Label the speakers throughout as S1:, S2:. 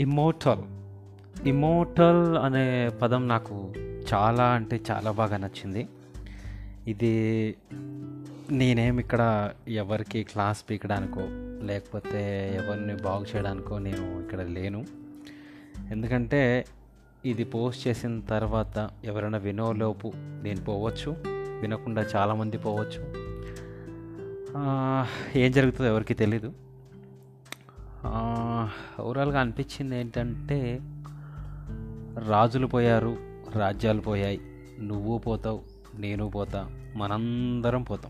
S1: immortal immortal అనే పదం నాకు చాలా అంటే చాలా బాగా నచ్చింది ఇది నేనేమి ఇక్కడ ఎవరికి క్లాస్ పీకడానికో లేకపోతే ఎవరిని బాగు చేయడానికో నేను ఇక్కడ లేను ఎందుకంటే ఇది పోస్ట్ చేసిన తర్వాత ఎవరైనా వినోలోపు నేను పోవచ్చు వినకుండా చాలామంది పోవచ్చు ఆ, ఏం జరుగుతుందో ఎవరికి తెలీదు ఓవరాల్గా అనిపించింది ఏంటంటే రాజులు పోయారు రాజ్యాలు పోయాయి నువ్వు పోతావు నేను పోతా మనందరం పోతాం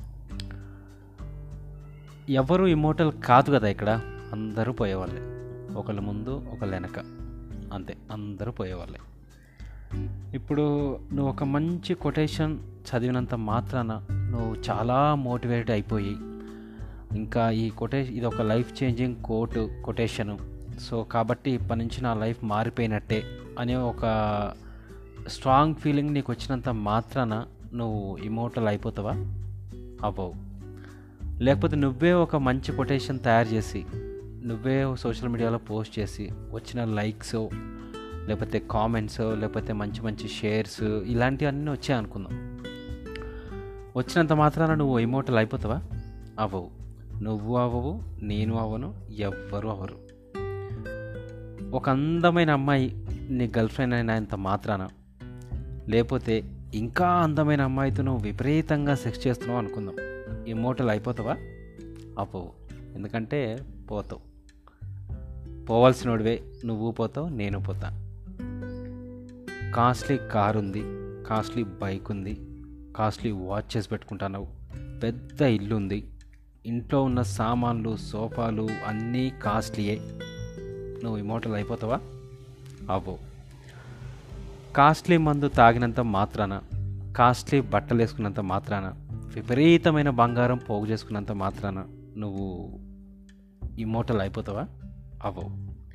S1: ఎవరు ఇమోటల్ కాదు కదా ఇక్కడ అందరూ పోయేవాళ్ళే ఒకళ్ళ ముందు ఒకళ్ళ వెనక అంతే అందరూ పోయేవాళ్ళే ఇప్పుడు నువ్వు ఒక మంచి కొటేషన్ చదివినంత మాత్రాన నువ్వు చాలా మోటివేట్ అయిపోయి ఇంకా ఈ కొటేషన్ ఇది ఒక life changing quote quotation so కాబట్టి ఇప్పటి నుంచి నా లైఫ్ మారిపోయినట్టే అనే ఒక స్ట్రాంగ్ ఫీలింగ్ నీకు వచ్చినంత మాత్రాన నువ్వు ఇమోటల్ అయిపోతావా అవ్వవు లేకపోతే నువ్వే ఒక మంచి కొటేషన్ తయారు చేసి నువ్వే సోషల్ మీడియాలో పోస్ట్ చేసి వచ్చిన లైక్స్ లేకపోతే కామెంట్స్ లేకపోతే మంచి మంచి షేర్స్ ఇలాంటివన్నీ వచ్చాయి అనుకుందాం వచ్చినంత మాత్రాన నువ్వు ఇమోటల్ అయిపోతావా అవ్వవు నువ్వు అవ్వవు నేను అవ్వను ఎవ్వరు అవ్వరు ఒక అందమైన అమ్మాయి నీ గర్ల్ ఫ్రెండ్ అయినంత మాత్రాన లేకపోతే ఇంకా అందమైన అమ్మాయితో నువ్వు విపరీతంగా సెక్స్ చేస్తున్నావు అనుకుందాం ఇమోటల్ అయిపోతావా అవ్వవు ఎందుకంటే పోతావు పోవాల్సినోడివే నువ్వు పోతావు నేను పోతా కాస్ట్లీ కార్ ఉంది కాస్ట్లీ బైక్ ఉంది కాస్ట్లీ వాచెస్ పెట్టుకుంటున్నావు పెద్ద ఇల్లు ఉంది ఇంట్లో ఉన్న సామాన్లు సోఫాలు అన్నీ కాస్ట్లీయే నువ్వు ఇమోటల్ అయిపోతావా అవ్వవు కాస్ట్లీ మందు తాగినంత మాత్రాన కాస్ట్లీ బట్టలు వేసుకున్నంత మాత్రాన విపరీతమైన బంగారం పోగు చేసుకున్నంత మాత్రాన నువ్వు ఇమోటల్ అయిపోతావా అవ్వవు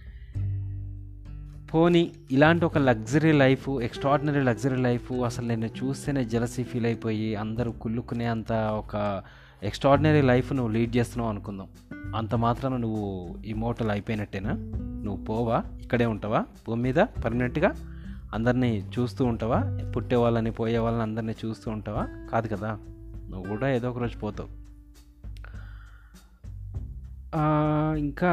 S1: పోనీ ఇలాంటి ఒక luxury life extraordinary luxury life అసలు నేను చూస్తేనే జలసీ ఫీల్ అయిపోయి అందరూ కుళ్ళుకునే అంత ఒక ఎక్స్ట్రాడినరీ లైఫ్ నువ్వు లీడ్ చేస్తున్నావు అనుకుందాం అంత మాత్రాన నువ్వు ఇమోటల్ అయిపోయినట్టేనా నువ్వు పోవా ఇక్కడే ఉంటావా భూమి మీద పర్మనెంట్గా అందరినీ చూస్తూ ఉంటావా పుట్టే వాళ్ళని పోయే వాళ్ళని అందరినీ చూస్తూ ఉంటావా కాదు కదా నువ్వు కూడా ఏదో ఒక రోజు పోతావు ఆ, ఇంకా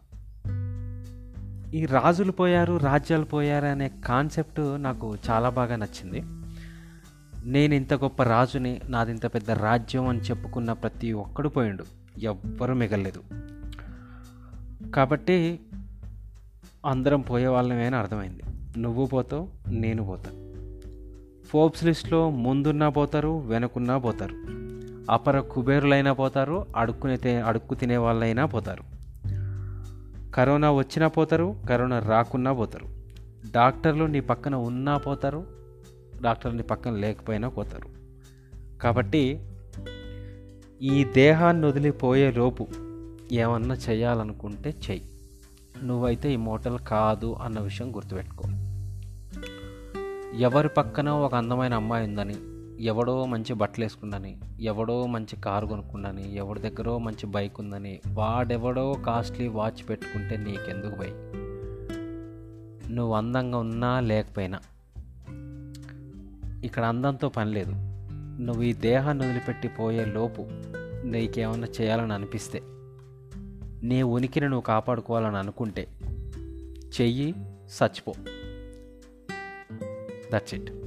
S1: ఈ రాజులు పోయారు రాజ్యాలు పోయారు అనే కాన్సెప్ట్ నాకు చాలా బాగా నచ్చింది నేను ఇంత గొప్ప రాజుని నాది ఇంత పెద్ద రాజ్యం అని చెప్పుకున్న ప్రతి ఒక్కడు పోయిండు ఎవ్వరూ మిగలలేదు కాబట్టి అందరం పోయే వాళ్ళమే అని అర్థమైంది నువ్వు పోతావు నేను పోతా ఫోర్బ్స్ లిస్ట్లో ముందున్నా పోతారు వెనుకున్నా పోతారు అపర కుబేరులైనా పోతారు అడుక్కునే తే- అడుక్కు తినే వాళ్ళైనా పోతారు కరోనా వచ్చినా పోతారు కరోనా రాకున్నా పోతారు డాక్టర్లు నీ పక్కన ఉన్నా పోతారు డాక్టర్లు నీ పక్కన లేకపోయినా పోతారు కాబట్టి ఈ దేహాన్ని వదిలిపోయే లోపు ఏమన్నా చేయాలనుకుంటే చెయ్యి నువ్వైతే ఈ మోటల్ కాదు అన్న విషయం గుర్తుపెట్టుకో ఎవరి పక్కన ఒక అందమైన అమ్మాయి ఉందని ఎవడో మంచి బట్టలు వేసుకుందని ఎవడో మంచి కారు కొనుక్కుందని ఎవడి దగ్గరో మంచి బైక్ ఉందని వాడెవడో కాస్ట్లీ వాచ్ పెట్టుకుంటే నీకెందుకు భయ్ నువ్వు అందంగా ఉన్నా లేకపోయినా ఇక్కడ అందంతో పని లేదు నువ్వు ఈ దేహాన్ని వదిలిపెట్టి పోయే లోపు నీకేమన్నా చేయాలని అనిపిస్తే నీ ఉనికిని నువ్వు కాపాడుకోవాలని అనుకుంటే చెయ్యి చచ్చిపో దట్స్ ఇట్